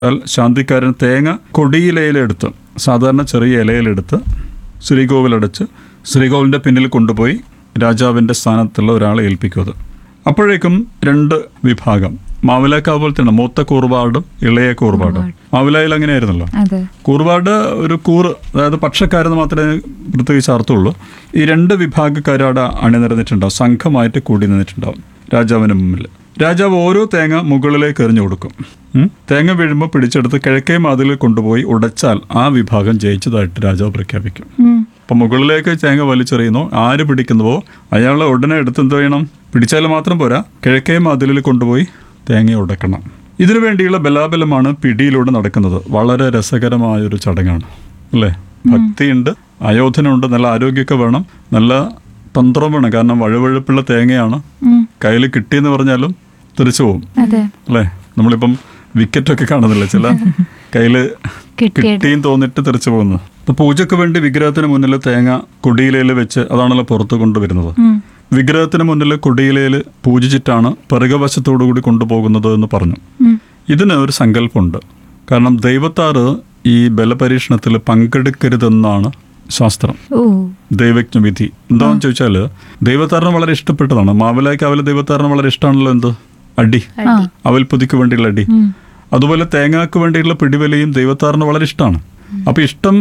എന്നാൽ ശാന്തിക്കാരൻ തേങ്ങ കൊടിയിലയിലെടുത്ത് സാധാരണ ചെറിയ ഇലയിലെടുത്ത് ശ്രീകോവിലടച്ച് ശ്രീകോവിലിൻ്റെ പിന്നിൽ കൊണ്ടുപോയി രാജാവിൻ്റെ സ്ഥാനത്തുള്ള ഒരാളെ ഏൽപ്പിക്കും അത് അപ്പോഴേക്കും രണ്ട് വിഭാഗം മാവിലാക്കാവ് പോലെ തന്നെ മൂത്ത കൂർവാടും ഇളയ കൂർവാടും മാവിലായിൽ അങ്ങനെയായിരുന്നല്ലോ അതെ കൂർവാട് ഒരു കൂറ് അതായത് പക്ഷക്കാരെന്ന് മാത്രമേ പ്രത്യേകിച്ച് അർത്ഥമുള്ളൂ ഈ രണ്ട് വിഭാഗക്കാരും അവിടെ അണിനിരന്നിട്ടുണ്ടാവും സംഘമായിട്ട് കൂടി നിന്നിട്ടുണ്ടാവും രാജാവിന് മുമ്പിൽ രാജാവ് ഓരോ തേങ്ങ മുകളിലേക്ക് എറിഞ്ഞു കൊടുക്കും ഉം. തേങ്ങ വീഴുമ്പോൾ പിടിച്ചെടുത്ത് കിഴക്കേ മതിലിൽ കൊണ്ടുപോയി ഉടച്ചാൽ ആ വിഭാഗം ജയിച്ചതായിട്ട് രാജാവ് പ്രഖ്യാപിക്കും ഉം. അപ്പം മുകളിലേക്ക് തേങ്ങ വലിച്ചെറിയുന്നു ആര് പിടിക്കുന്നുവോ അയാളെ ഉടനെ എടുത്ത് എന്ത് ചെയ്യണം പിടിച്ചാൽ മാത്രം പോരാ കിഴക്കേ മതിലിൽ കൊണ്ടുപോയി തേങ്ങ ഉടക്കണം ഇതിനു വേണ്ടിയുള്ള ബലാബലമാണ് പിടിയിലൂടെ നടക്കുന്നത് വളരെ രസകരമായൊരു ചടങ്ങാണ് അല്ലേ ഭക്തിയുണ്ട് അയോധനയുണ്ട് നല്ല ആരോഗ്യമൊക്കെ വേണം നല്ല തന്ത്രം വേണം കാരണം വഴുവഴുപ്പുള്ള തേങ്ങയാണ് ഉം. കയ്യിൽ കിട്ടിയെന്ന് പറഞ്ഞാലും തെറിച്ചു പോകും അതെ അല്ലേ നമ്മളിപ്പം വിക്കറ്റൊക്കെ കാണുന്നില്ല ചില കയ്യില് കിട്ടിയിട്ട്. കിട്ടിയും തോന്നിട്ട് തെറിച്ചു പോകുന്നത് അപ്പൊ പൂജയ്ക്ക് വേണ്ടി വിഗ്രഹത്തിന് മുന്നിൽ തേങ്ങ കൊടിയിലയിൽ വെച്ച് അതാണല്ലോ പുറത്ത് കൊണ്ടുവരുന്നത് ഉം. വിഗ്രഹത്തിന് മുന്നിൽ കൊടിയിലയിൽ പൂജിച്ചിട്ടാണ് പിറകവശത്തോടു കൂടി കൊണ്ടുപോകുന്നത് എന്ന് പറഞ്ഞു ഉം. ഇതിന് ഒരു സങ്കല്പമുണ്ട് കാരണം ദൈവത്താറ് ഈ ബലപരീക്ഷണത്തിൽ പങ്കെടുക്കരുതെന്നാണ് ശാസ്ത്രം ഓ ദൈവജ്ഞ വിധി എന്താണെന്ന് ചോദിച്ചാൽ ദൈവത്താറിന് വളരെ ഇഷ്ടപ്പെട്ടതാണ് മാവിലായ്ക്ക് അവല് ദൈവത്താറിന് വളരെ ഇഷ്ടമാണല്ലോ എന്ത് അടി ആ അവൽ പൊതിക്ക് വേണ്ടിയുള്ള അടി ഉം. അതുപോലെ തേങ്ങാക്ക് വേണ്ടിയുള്ള പിടിവലിയും ദൈവത്താറിന് വളരെ ഇഷ്ടമാണ് അപ്പൊ ഇഷ്ടം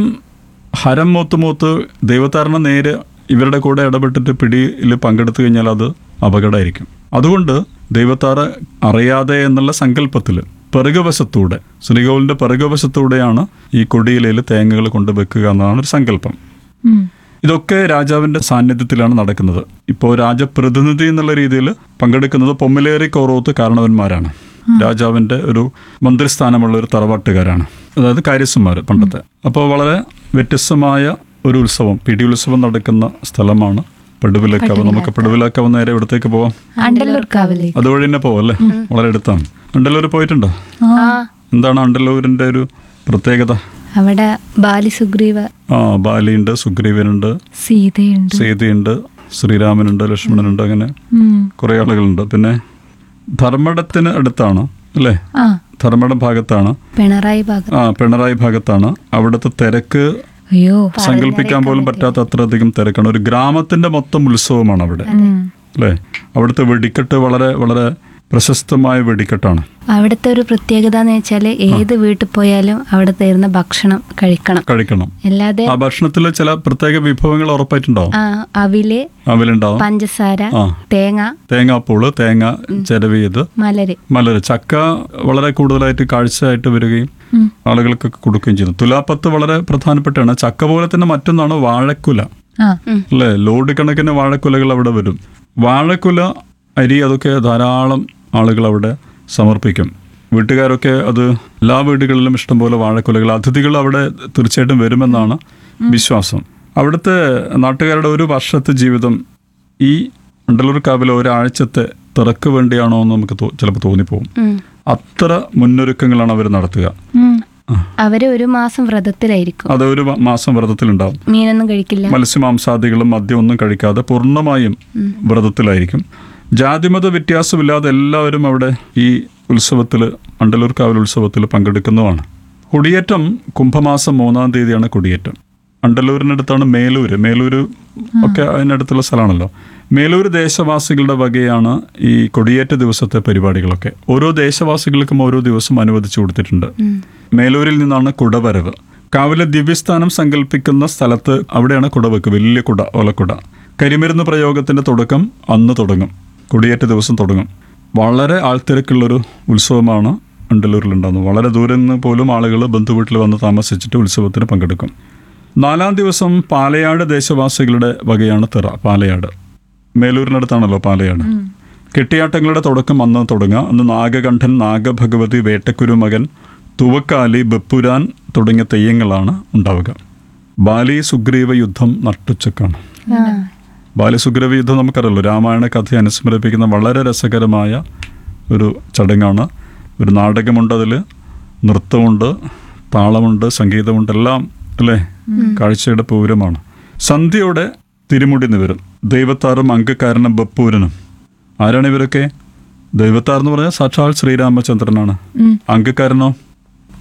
ഹരം മൂത്ത് മൂത്ത് ദൈവത്താറിന് നേരെ ഇവരുടെ കൂടെ ഇടപെട്ടിട്ട് പിടിയിൽ പങ്കെടുത്തു കഴിഞ്ഞാൽ അത് അപകടമായിരിക്കും അതുകൊണ്ട് ദൈവത്താറ് അറിയാതെ എന്നുള്ള സങ്കല്പത്തിൽ പിറകുവശത്തൂടെ ശ്രീകോവിലിന്റെ പിറകുവശത്തൂടെയാണ് ഈ കൊടിയിലയിൽ തേങ്ങകൾ കൊണ്ട് വെക്കുക എന്നതാണ് ഒരു സങ്കല്പം ഉം. ഇതൊക്കെ രാജാവിന്റെ സാന്നിധ്യത്തിലാണ് നടക്കുന്നത് ഇപ്പോൾ രാജപ്രതിനിധി എന്നുള്ള രീതിയിൽ പങ്കെടുക്കുന്നത് പൊമ്മിലേറി കോറോത്ത് കാരണവന്മാരാണ് രാജാവിന്റെ ഒരു മന്ത്രിസ്ഥാനമുള്ള ഒരു തറവാട്ടുകാരാണ് അതായത് കാര്യസ്ഥന്മാർ പണ്ടത്തെ അപ്പോൾ വളരെ വ്യത്യസ്തമായ ഒരു ഉത്സവം പിടി ഉത്സവം നടക്കുന്ന സ്ഥലമാണ് പടുവിലക്കാവ് നമുക്ക് പടുവിലക്കാവ് നേരെ ഇവിടത്തേക്ക് പോവാം അണ്ടല്ലൂർ കാവിലേക്ക് അതുവഴി തന്നെ പോവാം അല്ലേ വളരെ അടുത്താണ് അണ്ടല്ലൂർ പോയിട്ടുണ്ടോ ആ എന്താണ് അണ്ടല്ലൂരിന്റെ ഒരു പ്രത്യേകത അവിടെ ബാലി സുഗ്രീവ ആ ബാലിയുണ്ട് സുഗ്രീവനുണ്ട് സീതയുണ്ട് സീതയുണ്ട് ശ്രീരാമനുണ്ട് ലക്ഷ്മണനുണ്ട് അങ്ങനെ ഉം. കുറേ ആളുകളുണ്ട് പിന്നെ ധർമ്മടത്തിന് അടുത്താണ് അല്ലേ ആ ധർമ്മടം ഭാഗത്താണ് പിണറായി ഭാഗം ആ പിണറായി ഭാഗത്താണ് അവിടുത്തെ തിരക്ക് അയ്യോ സങ്കല്പിക്കാൻ പോലും പറ്റാത്ത അത്രയധികം തിരക്കാണ് ഒരു ഗ്രാമത്തിന്റെ മൊത്തം ഉത്സവമാണ് അവിടെ ഉം. അല്ലേ അവിടുത്തെ വെടിക്കെട്ട് വളരെ വളരെ പ്രശസ്തമായ വെടിക്കെട്ടാണ് അവിടുത്തെ ഒരു പ്രത്യേകത എന്ന് വെച്ചാൽ ഏത് വീട്ടിൽ പോയാലും അവിടെ തരുന്ന ഭക്ഷണം കഴിക്കണം കഴിക്കണം അല്ലാതെ ആ ഭക്ഷണത്തിൽ ചില പ്രത്യേക വിഭവങ്ങൾ ഉറപ്പായിട്ടുണ്ടാവും ആ, അവില് അവലുണ്ടാവും പഞ്ചസാര ആ. തേങ്ങ തേങ്ങാപ്പൂള് തേങ്ങ ചിരവിയത് മലര് മലര് ചക്ക വളരെ കൂടുതലായിട്ട് കാഴ്ചയായിട്ട് വരികയും ഉം. ആളുകൾക്കൊക്കെ കൊടുക്കുകയും ചെയ്യുന്നു തുലാപ്പത്ത് വളരെ പ്രധാനപ്പെട്ടാണ് ചക്ക പോലെ തന്നെ മറ്റൊന്നാണ് വാഴക്കുല ആ അല്ലേ ലോഡ് കണക്കിന് വാഴക്കുലകൾ അവിടെ വരും വാഴക്കുല അരി അതൊക്കെ ധാരാളം ആളുകൾ അവിടെ സമർപ്പിക്കും വീട്ടുകാരൊക്കെ അത് എല്ലാ വീടുകളിലും ഇഷ്ടംപോലെ വാഴക്കുലകൾ അതിഥികൾ അവിടെ തീർച്ചയായിട്ടും വരുമെന്നാണ് വിശ്വാസം അവിടുത്തെ നാട്ടുകാരുടെ ഒരു വർഷത്തെ ജീവിതം ഈ അണ്ടലൂർ കാവിലെ ഒരാഴ്ചത്തെ തിറക്ക് വേണ്ടിയാണോ എന്ന് നമുക്ക് തോ- ചിലപ്പോൾ തോന്നിപ്പോകും ഉം. അത്ര മുന്നൊരുക്കങ്ങളാണ് അവർ നടത്തുക ഉം. അവര് ഒരു മാസം വ്രതത്തിലായിരിക്കും അത് ഒരു മ- മാസം വ്രതത്തിലുണ്ടാവും മീനൊന്നും കഴിക്കില്ല മത്സ്യമാംസാദികളും മദ്യമൊന്നും കഴിക്കാതെ പൂർണ്ണമായും വ്രതത്തിലായിരിക്കും ജാതിമത വ്യത്യാസമില്ലാതെ എല്ലാവരും അവിടെ ഈ ഉത്സവത്തിൽ അണ്ടലൂർ കാവൽ ഉത്സവത്തിൽ പങ്കെടുക്കുന്നതാണ് കൊടിയേറ്റം കുംഭമാസം മൂന്നാം തീയതിയാണ് കൊടിയേറ്റം അണ്ടലൂരിനടുത്താണ് മേലൂര് മേലൂര് ഒക്കെ അതിനടുത്തുള്ള സ്ഥലമാണല്ലോ മേലൂർ ദേശവാസികളുടെ വകയാണ് ഈ കൊടിയേറ്റ ദിവസത്തെ പരിപാടികളൊക്കെ ഓരോ ദേശവാസികൾക്കും ഓരോ ദിവസം അനുവദിച്ചു കൊടുത്തിട്ടുണ്ട് മേലൂരിൽ നിന്നാണ് കുടവരവ് കാവിലെ ദിവ്യസ്ഥാനം സങ്കല്പിക്കുന്ന സ്ഥലത്ത് അവിടെയാണ് കുടവെക്ക് വലിയ കുട ഓലക്കുട കരിമരുന്ന് പ്രയോഗത്തിന്റെ തുടക്കം അന്ന് തുടങ്ങും കൊടിയേറ്റ ദിവസം തുടങ്ങും വളരെ ആൾത്തിരക്കുള്ളൊരു ഉത്സവമാണ് അണ്ടലൂരിലുണ്ടാകുന്നത് വളരെ ദൂരെ നിന്ന് പോലും ആളുകൾ ബന്ധുവീട്ടിൽ വന്ന് താമസിച്ചിട്ട് ഉത്സവത്തിന് പങ്കെടുക്കും നാലാം ദിവസം പാലയാട് ദേശവാസികളുടെ വകയാണ് തിറ പാലയാട് മേലൂരിനടുത്താണല്ലോ പാലയാട് കെട്ടിയാട്ടങ്ങളുടെ തുടക്കം അന്ന് തുടങ്ങുക അന്ന് നാഗകണ്ഠൻ നാഗഭഗവതി വേട്ടക്കുരു മകൻ തുവക്കാലി ബപ്പുരാൻ തുടങ്ങിയ തെയ്യങ്ങളാണ് ഉണ്ടാവുക ബാലി സുഗ്രീവ യുദ്ധം നട്ടുച്ചക്കാണ് ആ. ബാലി സുഗ്രീവ യുദ്ധം നമുക്കറിയാലോ രാമായണ കഥ അനുസ്മരിപ്പിക്കുന്ന വളരെ രസകരമായ ഒരു ചടങ്ങാണ് ഒരു നാടകമുണ്ട് അതിൽ നൃത്തമുണ്ട് താളമുണ്ട് സംഗീതമുണ്ട് എല്ലാം അല്ലേ കാഴ്ചയുടെ പൂരമാണ് സന്ധ്യയോടെ തിരുമുടി നിവരും ദൈവത്താറും അങ്കക്കാരനും ബപ്പൂരനും ആരാണ് ഇവരൊക്കെ ദൈവത്താർ എന്ന് പറഞ്ഞാൽ സാക്ഷാൽ ശ്രീരാമചന്ദ്രനാണ് ഉം. അങ്കക്കാരനോ